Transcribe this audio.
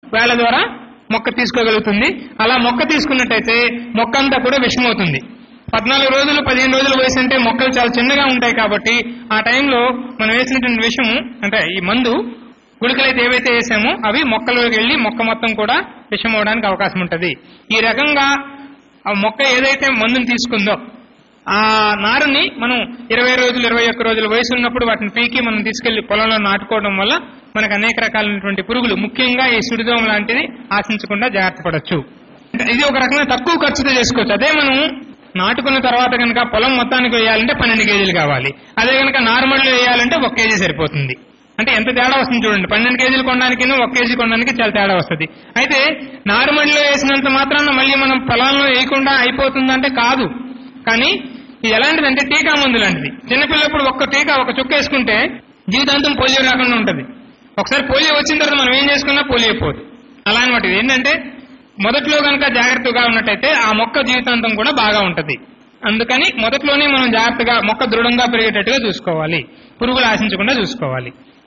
వేళ్ల ద్వారా మొక్క తీసుకోగలుగుతుంది అలా మొక్క తీసుకున్నట్టయితే మొక్క అంతా కూడా విషమవుతుంది పద్నాలుగు రోజులు పదిహేను రోజులు వయసు అంటే మొక్కలు చాలా చిన్నగా ఉంటాయి కాబట్టి ఆ టైంలో మనం వేసినటువంటి విషము అంటే ఈ మందు గుళికలైతే ఏవైతే వేసామో అవి మొక్కలోకి వెళ్ళి మొక్క మొత్తం కూడా విషం అవడానికి అవకాశం ఉంటుంది ఈ రకంగా ఆ మొక్క ఏదైతే మందుని తీసుకుందో ఆ నారుని మనం ఇరవై రోజులు ఇరవై ఒక్క రోజుల వయసు ఉన్నప్పుడు వాటిని పీకి మనం తీసుకెళ్లి పొలంలో నాటుకోవడం వల్ల మనకు అనేక రకాలైనటువంటి పురుగులు ముఖ్యంగా ఈ సుడిదోమ లాంటిది ఆశించకుండా జాగ్రత్త పడవచ్చు ఇది ఒక రకమైన తక్కువ ఖర్చుతో చేసుకోవచ్చు అదే మనం నాటుకున్న తర్వాత కనుక పొలం మొత్తానికి వేయాలంటే పన్నెండు కేజీలు కావాలి అదే కనుక నార్మల్ వేయాలంటే ఒక కేజీ సరిపోతుంది అంటే ఎంత తేడా వస్తుంది చూడండి పన్నెండు కేజీలు కొనడానికి ఒక కేజీ కొనడానికి చాలా తేడా వస్తుంది అయితే నార్మల్లో వేసినంత మాత్రాన మళ్ళీ మనం పొలంలో వేయకుండా అయిపోతుందంటే కాదు కానీ ఇది ఎలాంటిదంటే టీకా మందు లాంటిది చిన్నపిల్లప్పుడు ఒక్క టీకా ఒక చుక్క వేసుకుంటే జీవితాంతం పోలియో రాకుండా ఉంటుంది ఒకసారి పోలియో వచ్చిన తర్వాత మనం ఏం చేసుకున్నా పోలియో పోదు అలా అనమాట ఇది ఏంటంటే మొదట్లో కనుక జాగ్రత్తగా ఉన్నట్టయితే ఆ మొక్క జీవితాంతం కూడా బాగా ఉంటది అందుకని మొదట్లోనే మనం జాగ్రత్తగా మొక్క దృఢంగా పెరిగేటట్టుగా చూసుకోవాలి పురుగులు ఆశించకుండా చూసుకోవాలి